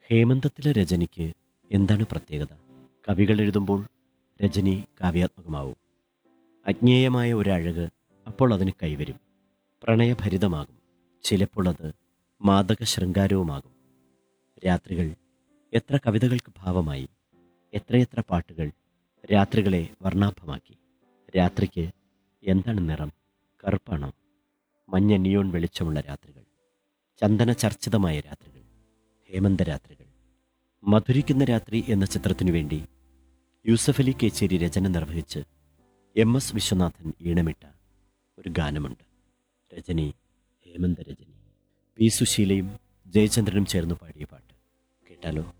ഹേമന്തത്തിലെ രജനിക്ക് എന്താണ് പ്രത്യേകത കവികൾ എഴുതുമ്പോൾ രജനി കാവ്യാത്മകമാവും അജ്ഞേയമായ ഒരഴക് അപ്പോൾ അതിന് കൈവരും പ്രണയഭരിതമാകും ചിലപ്പോൾ അത് മാദക ശൃംഗാരവുമാകും രാത്രികൾ എത്ര കവിതകൾക്ക് ഭാവമായി എത്രയെത്ര പാട്ടുകൾ രാത്രികളെ വർണ്ണാഭമാക്കി രാത്രിക്ക് എന്താണ് നിറം കറുപ്പാണോ മഞ്ഞ നിയോൺ വെളിച്ചമുള്ള രാത്രികൾ ചന്ദന ചർച്ചിതമായ രാത്രികൾ ഹേമന്ത രാത്രികൾ മധുരിക്കുന്ന രാത്രി എന്ന ചിത്രത്തിനു വേണ്ടി യൂസഫ് അലി കേച്ചേരി രചന നിർവഹിച്ച് എം എസ് വിശ്വനാഥൻ ഈണമിട്ട ഒരു ഗാനമുണ്ട് രജനി ഹേമന്ത രജനി പി സുശീലയും ജയചന്ദ്രനും ചേർന്ന് പാടിയ പാട്ട് കേട്ടാലോ